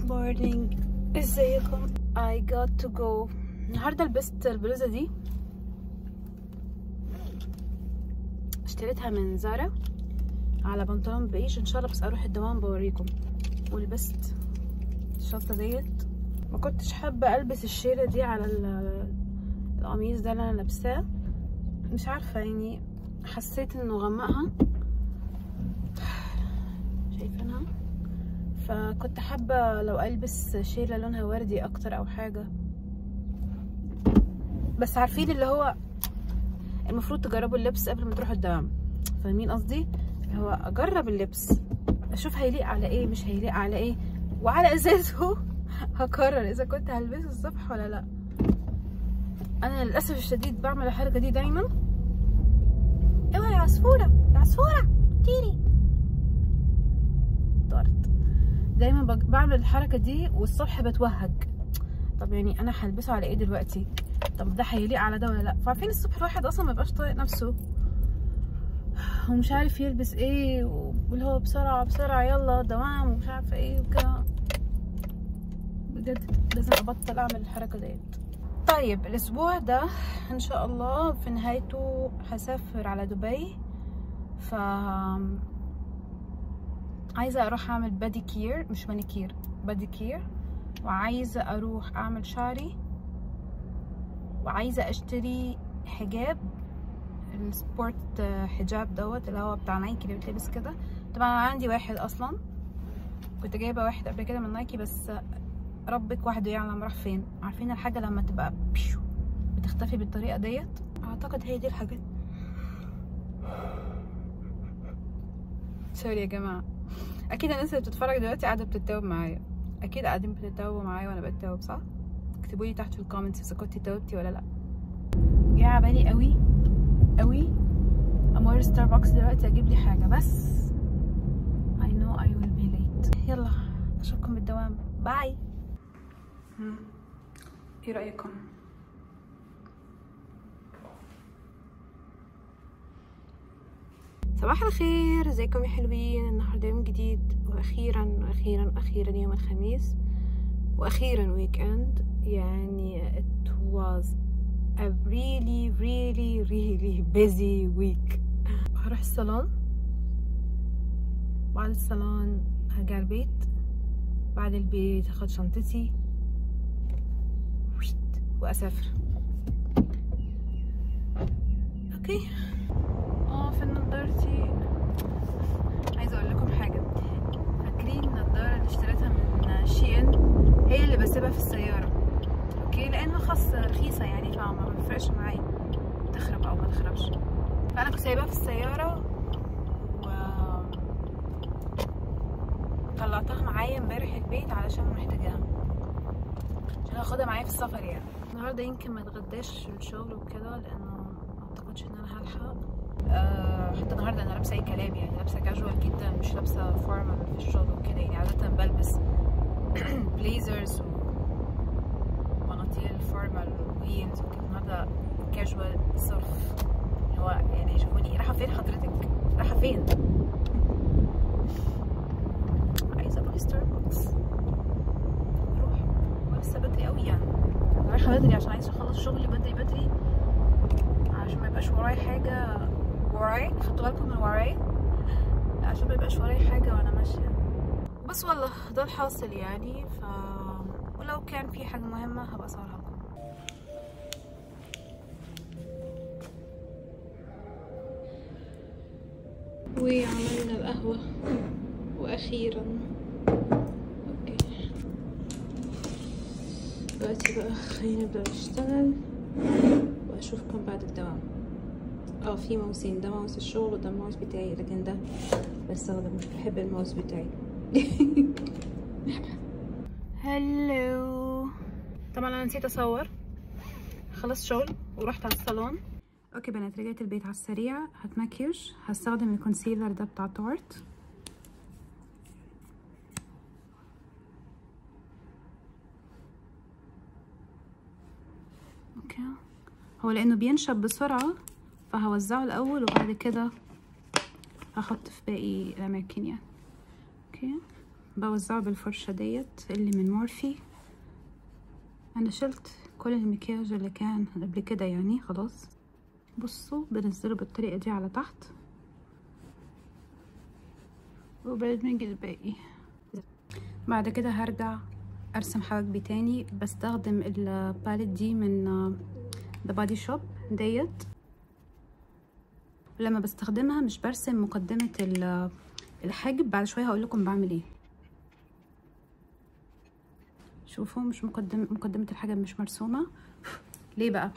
morning ازيكم I got to go النهارده لبست البلوزه دي اشتريتها من زارا على بنطلون بيج ان شاء الله بس اروح الدوام بوريكم ولبست الشنطه ديت ما كنتش حابه البس الشيله دي على القميص ده اللي انا لابساه مش عارفه يعني حسيت انه غمقها شايفينها فكنت حابة لو ألبس شيلة لونها وردي أكتر أو حاجة بس عارفين اللي هو المفروض تجربوا اللبس قبل ما تروحوا الدوام فاهمين قصدي اللي هو أجرب اللبس أشوف هيليق على إيه مش هيليق على إيه وعلى أساسه هقرر إذا كنت هلبسه الصبح ولا لأ أنا للأسف الشديد بعمل الحركة دي دايما اوعي يا عصفورة يا عصفورة طيري طارت دايما بعمل الحركة دي والصبح بتوهج طب يعني انا هلبسه على ايه دلوقتي طب ده هيليق على ده ولا لا فعارفين الصبح الواحد اصلا ما بيبقاش طايق نفسه ومش عارف يلبس ايه واللي هو بسرعة بسرعة يلا دوام ومش عارفة ايه وكده بجد لازم ابطل اعمل الحركة ديت طيب الاسبوع ده ان شاء الله في نهايته هسافر على دبي ف عايزة اروح اعمل بادي كير مش مانيكير بادي كير وعايزة اروح اعمل شعري وعايزة اشتري حجاب السبورت حجاب دوت اللي هو بتاع نايكي اللي بيتلبس كده طبعا انا عندي واحد اصلا كنت جايبه واحد قبل كده من نايكي بس ربك وحده يعلم راح فين عارفين الحاجه لما تبقى بيشو بتختفي بالطريقه ديت اعتقد هي دي الحاجات سوري يا جماعه اكيد الناس اللي بتتفرج دلوقتي قاعده بتتوب معايا اكيد قاعدين بتتوبوا معايا وانا بتوب صح اكتبوا لي تحت في الكومنتس اذا كنتي توبتي ولا لا جه على بالي قوي قوي امور ستاربكس دلوقتي اجيب لي حاجه بس I know I will be late يلا اشوفكم بالدوام باي ايه رايكم صباح الخير ازيكم يا حلوين النهارده يوم جديد واخيرا واخيرا اخيرا يوم الخميس واخيرا ويك اند يعني it was a really really really busy week هروح الصالون بعد الصالون هرجع البيت بعد البيت هاخد شنطتي واسافر اوكي اه في نضارتي عايزه اقول لكم حاجه فاكرين النضاره اللي اشتريتها من شين هي اللي بسيبها في السياره اوكي لانها خاص رخيصه يعني فما بتفرقش معايا تخرب او ما تخربش فانا كنت سايباها في السياره و طلعتها معايا امبارح البيت علشان محتاجاها عشان هاخدها معايا في السفر يعني النهارده يمكن ما اتغداش في الشغل وكده لانه ما اعتقدش ان انا هلحق أه حتى النهارده انا لابسه اي كلام يعني لابسه كاجوال جدا مش لابسه فورمال في الشغل وكده يعني عاده بلبس بليزرز وبناطيل فورمال وهيلز وكده النهارده كاجوال صرف اللي هو يعني يشوفوني رايحه فين حضرتك رايحه فين عايزه اروح ستاربكس اروح ولسه بدري قوي يعني رايحه بدري عشان عايزه اخلص شغلي بدري بدري عشان ما يبقاش وراي حاجه وراي خدتوا بالكم من وراي عشان ما يبقاش وراي حاجه وانا ماشيه بس والله ده الحاصل يعني ف ولو كان في حاجه مهمه هبقى اصورها لكم وعملنا القهوه واخيرا اوكي دلوقتي بقى خلينا نبدأ نشتغل واشوفكم بعد الدوام اه في ماوسين ده ماوس الشغل وده الماوس بتاعي لكن ده بستخدم مش بحب الماوس بتاعي هلو طبعا انا نسيت اصور خلصت شغل ورحت على الصالون اوكي بنات رجعت البيت على السريع هتمكيوش هستخدم الكونسيلر ده بتاع تورت اوكي هو لانه بينشف بسرعة فهوزعه الاول وبعد كده هحط في باقي الاماكن يعني اوكي بوزعه بالفرشة ديت اللي من مورفي انا شلت كل المكياج اللي كان قبل كده يعني خلاص بصوا بنزله بالطريقة دي على تحت وبدمج الباقي بعد كده هرجع ارسم حواجبي تاني بستخدم الباليت دي من ذا بادي شوب ديت لما بستخدمها مش برسم مقدمة الحاجب بعد شوية هقول لكم بعمل ايه شوفوا مش مقدم مقدمة الحاجب مش مرسومة ليه بقى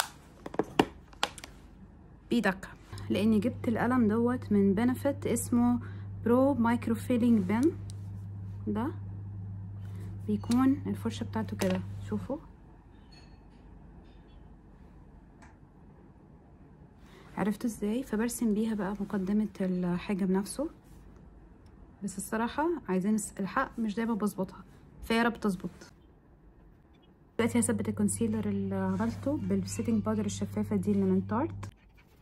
بيدك لاني جبت القلم دوت من بنفيت اسمه برو مايكرو فيلينج بن ده بيكون الفرشة بتاعته كده شوفوا عرفت ازاي فبرسم بيها بقى مقدمة الحاجب نفسه بس الصراحة عايزين الحق مش دايما بظبطها فيا رب تظبط دلوقتي هثبت الكونسيلر اللي عملته بالسيتنج باودر الشفافة دي اللي من تارت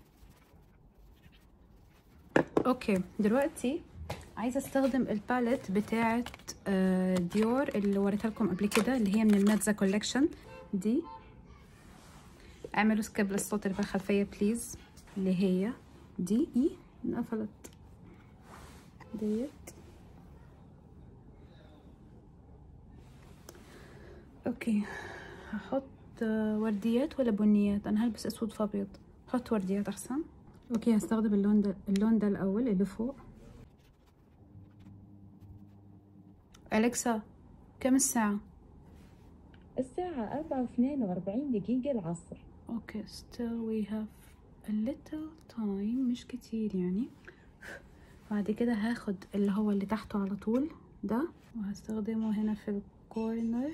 اوكي دلوقتي عايزه استخدم الباليت بتاعه ديور اللي وريتها لكم قبل كده اللي هي من الميتزا كولكشن دي اعملوا سكيب للصوت اللي في الخلفيه بليز اللي هي دي اي انقفلت ديت اوكي هحط ورديات ولا بنيات انا هلبس اسود في ابيض هحط ورديات احسن اوكي هستخدم اللون ده اللون ده الاول اللي فوق أليكسا كم الساعة؟ الساعة أربعة واثنين وأربعين دقيقة العصر اوكي still we have a little time مش كتير يعني بعد كده هاخد اللي هو اللي تحته على طول ده وهستخدمه هنا في الكورنر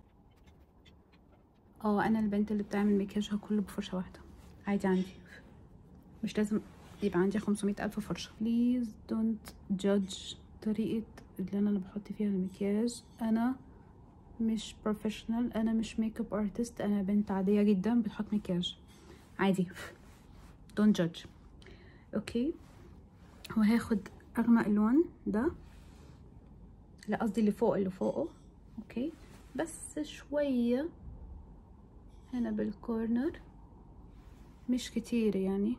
اه انا البنت اللي بتعمل مكياجها كله بفرشة واحدة عادي عندي مش لازم يبقى عندي خمسمية ألف فرشة please don't judge طريقة اللي أنا اللي بحط فيها المكياج أنا مش بروفيشنال أنا مش ميك اب ارتست أنا بنت عادية جدا بتحط مكياج عادي don't judge اوكي وهاخد أغمق لون ده لا قصدي اللي فوق اللي فوقه اوكي بس شوية هنا بالكورنر مش كتير يعني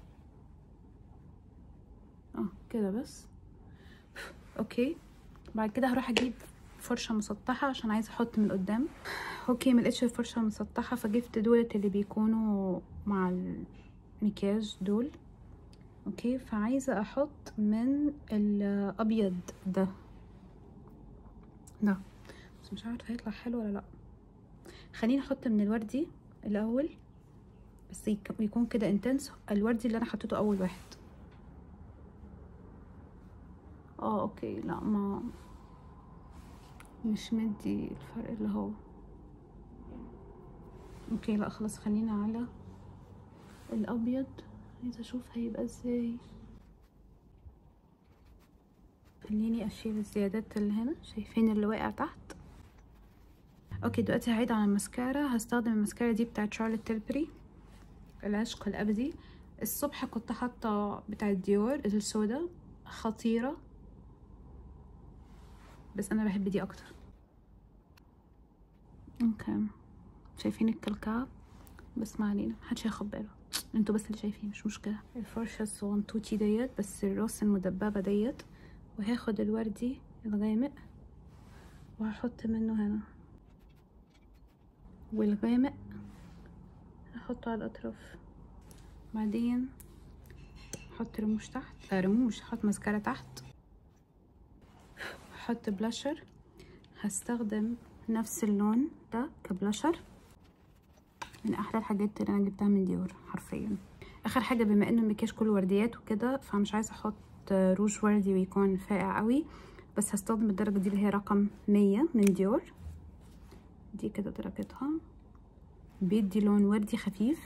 اه كده بس اوكي بعد كده هروح اجيب فرشة مسطحة عشان عايزة احط من قدام اوكي ملقتش الفرشة المسطحة فجبت دولت اللي بيكونوا مع المكياج دول اوكي فعايزة احط من الابيض ده ده بس مش عارفة هيطلع حلو ولا لا خليني احط من الوردي الاول بس يكون كده انتنس الوردي اللي انا حطيته اول واحد اه اوكي لا ما مش مدي الفرق اللي هو اوكي لا خلاص خلينا على الابيض عايزه اشوف هيبقى ازاي خليني اشيل الزيادات اللي هنا شايفين اللي واقع تحت اوكي دلوقتي هعيد على الماسكارا هستخدم الماسكارا دي بتاعت شارلوت تيلبري العشق الابدي الصبح كنت حاطه بتاعت ديور السودا خطيره بس انا بحب دي اكتر اوكي شايفين الكلكعب بس ما علينا محدش هياخد باله انتوا بس اللي شايفين مش مشكله الفرشه الصغنطوطي ديت بس الراس المدببه ديت وهاخد الوردي الغامق وهحط منه هنا والغامق هحطه على الاطراف بعدين احط رموش تحت آه رموش احط ماسكارا تحت احط بلاشر هستخدم نفس اللون ده كبلاشر من احلى الحاجات اللي انا جبتها من ديور حرفيا اخر حاجه بما انه المكياج كله ورديات وكده فمش عايزه احط روج وردي ويكون فاقع قوي بس هستخدم الدرجه دي اللي هي رقم مية من ديور دي كده درجتها بيدي لون وردي خفيف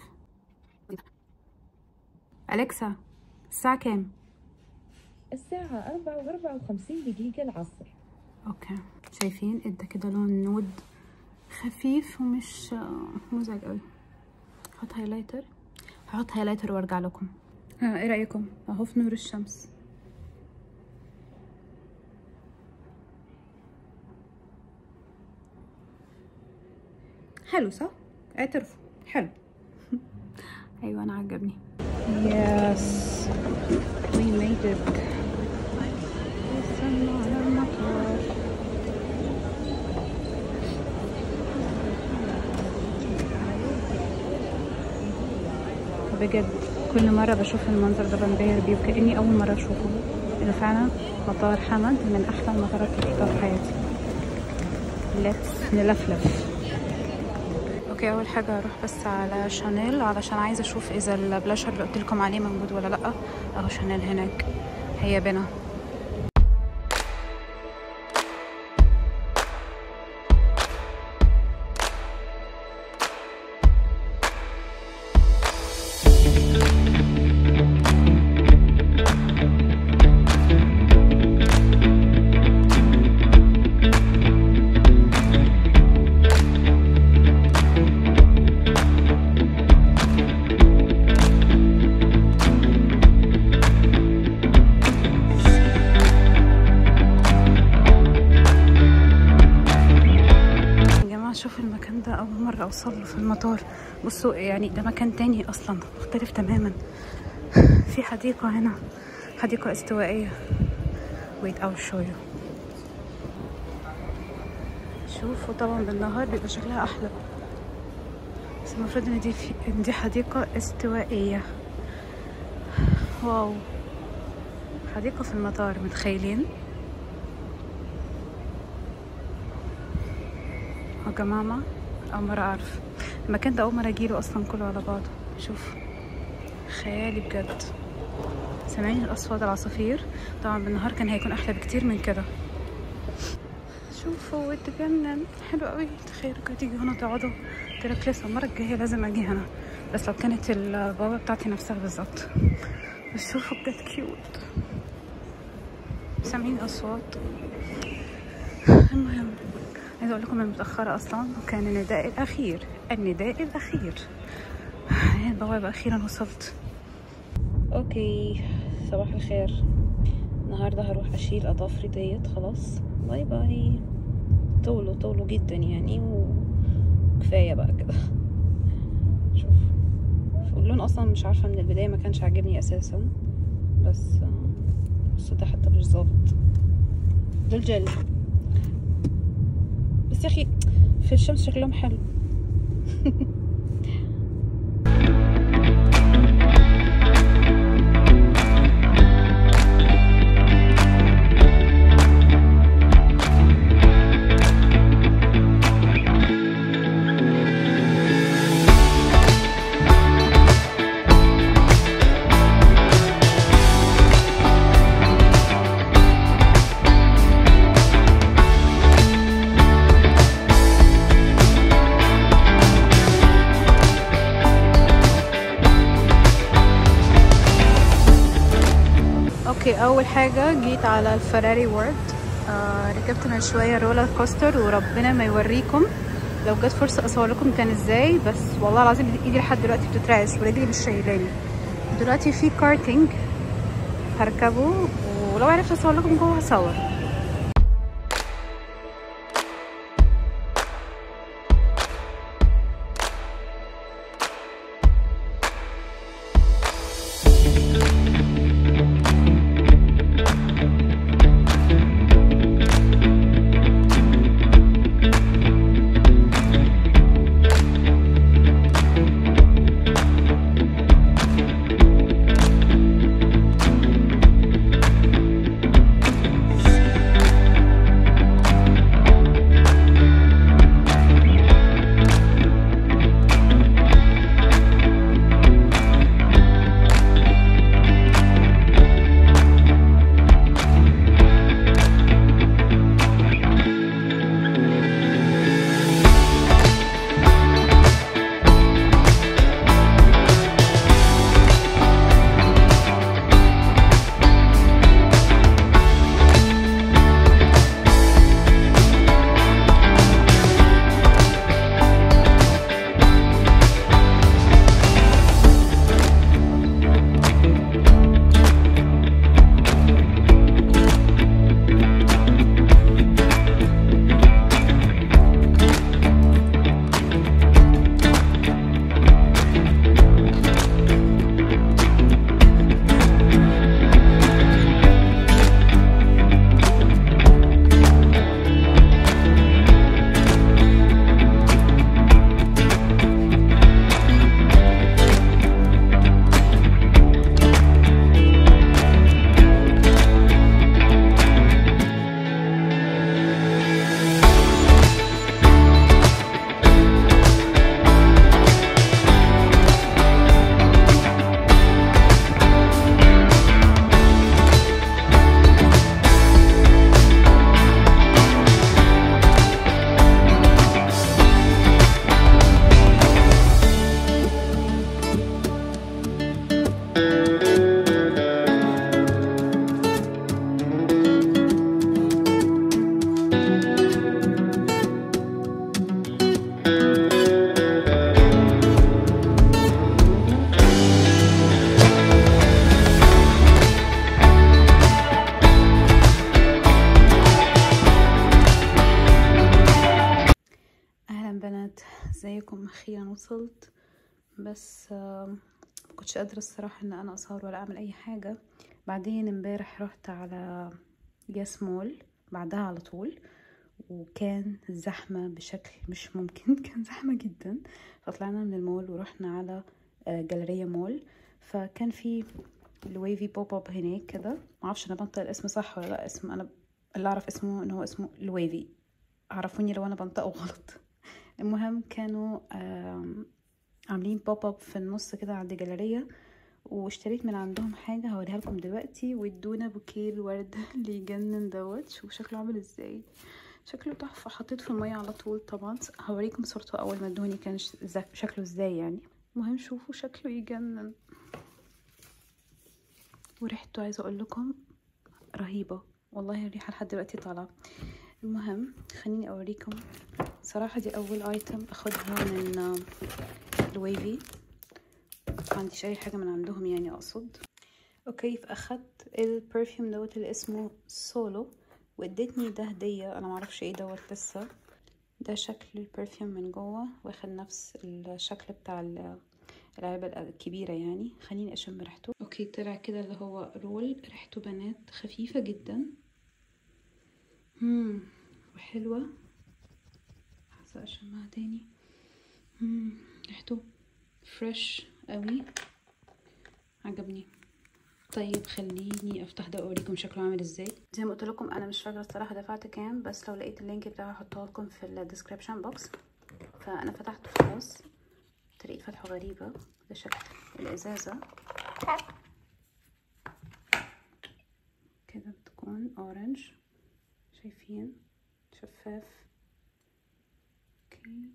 أليكسا الساعة كام؟ الساعة أربعة وأربعة وخمسين دقيقة العصر اوكي شايفين ادى كده لون نود خفيف ومش مزعج قوي هحط هايلايتر هحط هايلايتر وارجع لكم ها ايه رايكم اهو في نور الشمس حلو صح اعترفوا حلو ايوه انا عجبني يس وي ميد ات وصلنا على المطار بجد كل مرة بشوف المنظر ده بنبهر بيه وكأني أول مرة أشوفه إنه فعلا مطار حمد من أحلى المطارات اللي رحتها في حياتي ليتس نلفلف اوكي اول حاجه اروح بس على شانيل علشان عايزه اشوف اذا البلاشر اللي قلت لكم عليه موجود ولا لا اهو شانيل هناك هي بنا يا جماعة شوفوا المكان ده أول مرة أوصل له في المطار بصوا يعني ده مكان تاني أصلا مختلف تماما في حديقة هنا حديقة استوائية wait I'll show you شوفوا طبعا بالنهار بيبقى شكلها أحلى بس المفروض إن دي في... إن دي حديقة استوائية واو حديقة في المطار متخيلين يا جماعة أول مرة أعرف المكان ده أول مرة أجيله أصلا كله على بعضه شوف خيالي بجد سامعين الأصوات العصافير طبعا بالنهار كان هيكون أحلى بكتير من كده شوفوا اتجنن حلو قوي تخيلوا كده تيجي هنا تقعدوا تركلسوا المرة الجاية لازم أجي هنا بس لو كانت البوابة بتاعتي نفسها بالظبط بس شوفوا بجد كيوت سامعين أصوات المهم عايزة أقول لكم أنا متأخرة أصلا وكان النداء الأخير النداء الأخير هي البوابة أخيرا وصلت أوكي صباح الخير النهاردة هروح أشيل أظافري ديت خلاص باي باي طولوا طولوا جدا يعني وكفاية بقى كده شوف اللون أصلا مش عارفة من البداية ما كانش عاجبني أساسا بس بس ده حتى مش ظابط دول جل بس يا اخي في الشمس شكلهم حلو اوكي اول حاجه جيت على الفراري وورد آه ركبت من شويه رولر كوستر وربنا ما يوريكم لو جت فرصه اصور لكم كان ازاي بس والله العظيم ايدي لحد دلوقتي بتترعش ورجلي مش شايلاني دلوقتي في كارتينج هركبه ولو عرفت اصور لكم جوه هصور ازيكم اخيرا وصلت بس آم، ما كنتش قادره الصراحه ان انا اصور ولا اعمل اي حاجه بعدين امبارح رحت على ياس مول بعدها على طول وكان زحمه بشكل مش ممكن كان زحمه جدا فطلعنا من المول ورحنا على آه، جاليريا مول فكان في الويفي بوب اب هناك كده معرفش انا بنطق الاسم صح ولا لا اسم انا اللي اعرف اسمه ان هو اسمه الويفي عرفوني لو انا بنطقه غلط المهم كانوا آم، عاملين بوب اب في النص كده عند جاليريا واشتريت من عندهم حاجة هوريها لكم دلوقتي وادونا بوكيه الورد اللي يجنن دوت شوفوا شكله عامل ازاي شكله تحفة حطيته في المية على طول طبعا هوريكم صورته اول ما ادوني كان ش- زا- شكله ازاي يعني المهم شوفوا شكله يجنن وريحته عايزة اقول لكم رهيبة والله الريحة لحد دلوقتي طالعة المهم خليني اوريكم صراحة دي اول ايتم اخدها من آه، الويفي ما عنديش اي حاجة من عندهم يعني اقصد اوكي فاخدت البرفيوم دوت اللي اسمه سولو وادتني ده هدية انا معرفش ايه دوت لسه ده شكل البرفيوم من جوه واخد نفس الشكل بتاع ال- العلبة الكبيرة يعني خليني اشم ريحته اوكي طلع كده اللي هو رول ريحته بنات خفيفة جدا مم. وحلوة عايزة اشمها تاني مم. ريحته فريش قوي عجبني طيب خليني افتح ده واوريكم شكله عامل ازاي زي ما قلت لكم انا مش فاكره الصراحه دفعت كام بس لو لقيت اللينك بتاعه هحطه لكم في الديسكريبشن بوكس فانا فتحته خلاص طريقه فتحه غريبه ده شكل الازازه كده بتكون اورنج شايفين شفاف اوكي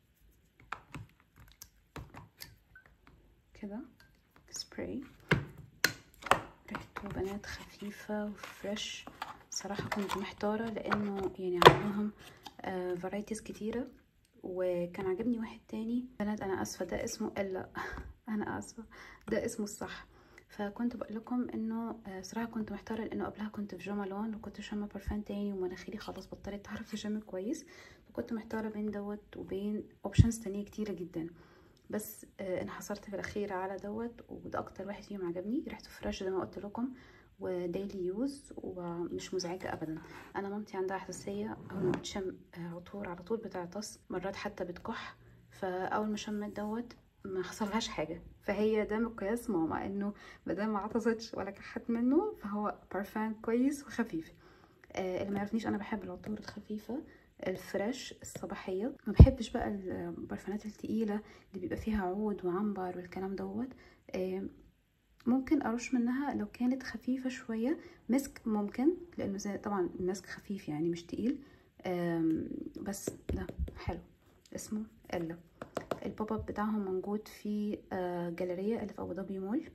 كده سبراي ريحته بنات خفيفة وفريش صراحة كنت محتارة لأنه يعني عندهم فرايتيز كتيرة وكان عجبني واحد تاني بنات أنا آسفة ده اسمه إلا أنا آسفة ده اسمه الصح فكنت بقول لكم انه آه، صراحه كنت محتاره لانه قبلها كنت في جو مالون وكنت شامه برفان تاني ومناخيري خلاص بطلت تعرف تشم كويس فكنت محتاره بين دوت وبين اوبشنز تانية كتيره جدا بس آه، انحصرت في الاخير على دوت وده اكتر واحد فيهم عجبني ريحته فريش زي ما قلت لكم وديلي يوز ومش مزعجه ابدا انا مامتي عندها حساسيه اول ما بتشم آه، عطور على طول بتعطس مرات حتى بتكح فاول ما شمت دوت ما حصلهاش حاجه فهي ده مقياس ماما انه مادام ما عطستش ولا كحت منه فهو برفان كويس وخفيف آه اللي ما يعرفنيش انا بحب العطور الخفيفه الفريش الصباحيه ما بحبش بقى البرفانات التقيله اللي بيبقى فيها عود وعنبر والكلام دوت آه ممكن ارش منها لو كانت خفيفه شويه مسك ممكن لانه زي طبعا المسك خفيف يعني مش تقيل آم، بس ده حلو اسمه الا البوب اب بتاعهم موجود في آه، جاليريا اللي في ابو ظبي مول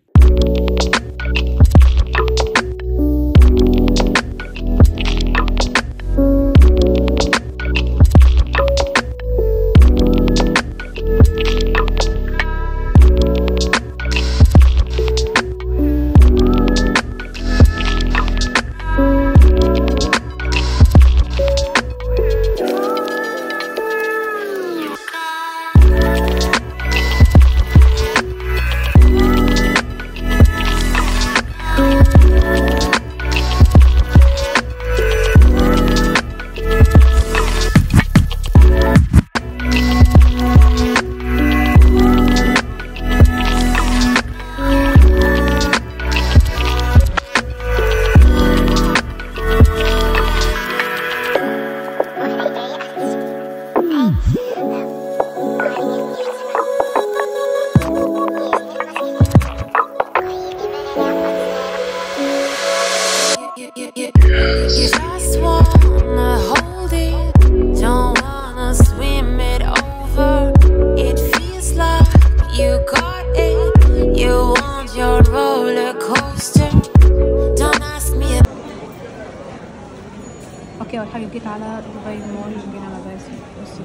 You just wanna hold it, don't wanna swim it over. It feels like you got it. You want your roller coaster. Don't ask me. اوكي اول حاجه جيت على دبي مول جينا على دايسون بصوا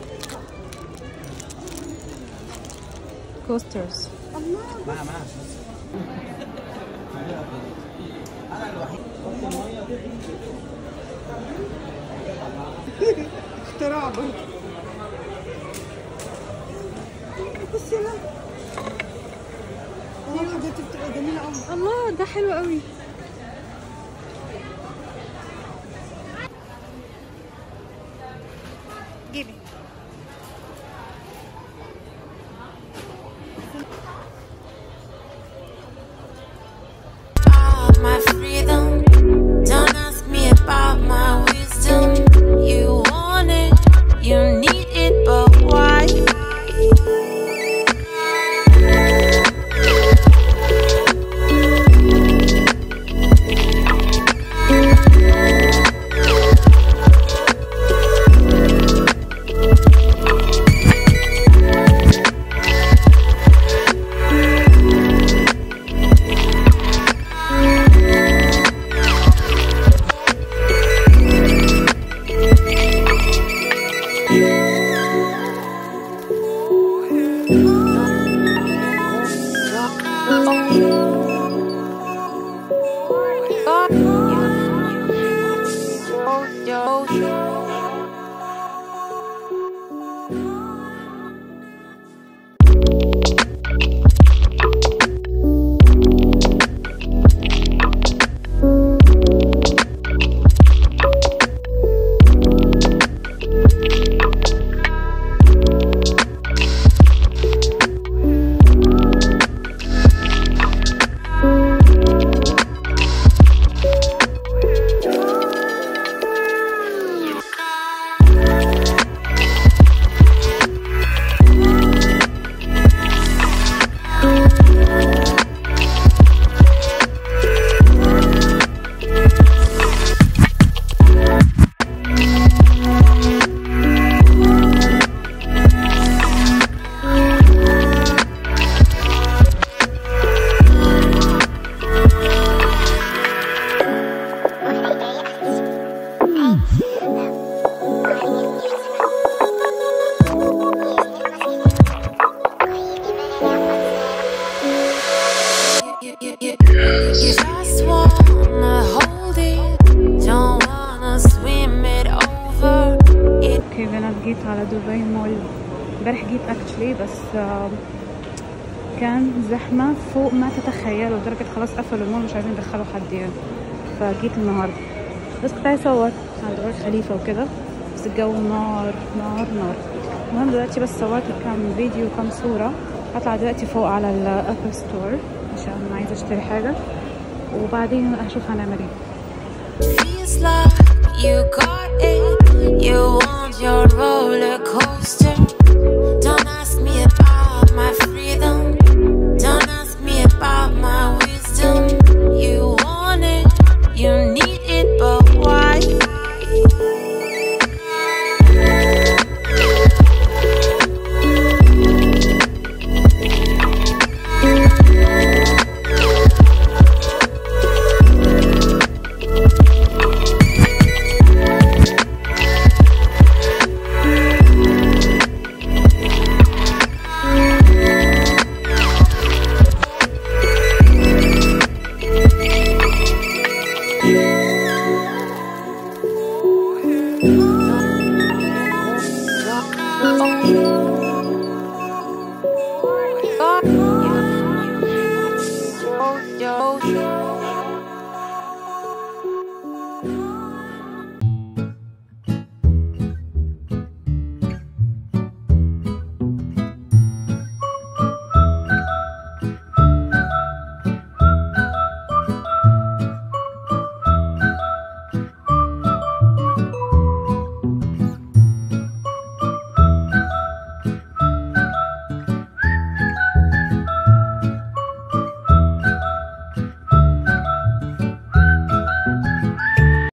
كوسترز اختراع برضه بصي لا اه الحاجات دي بتبقى جميلة قوي الله ده حلو قوي جيبي all my freedom. Don't ask me about my wisdom. You want it, you need it, but why? You, you, you, you just wanna hold it, don't wanna swim it over. It اوكي بنات جيت على دبي مول امبارح جيت اكشلي بس آم، كان زحمة فوق ما تتخيلوا لدرجة خلاص قفلوا المول مش عايزين يدخلوا حد يعني فجيت النهاردة بس كنت عايزة اصور عند برج خليفة وكده بس الجو نار نار نار المهم دلوقتي بس صورت كام فيديو وكام صورة هطلع دلوقتي فوق على الابل ستور عشان عايزة اشتري حاجة وبعدين اشوف هنعمل ايه feels like you got it. You want your roller coaster.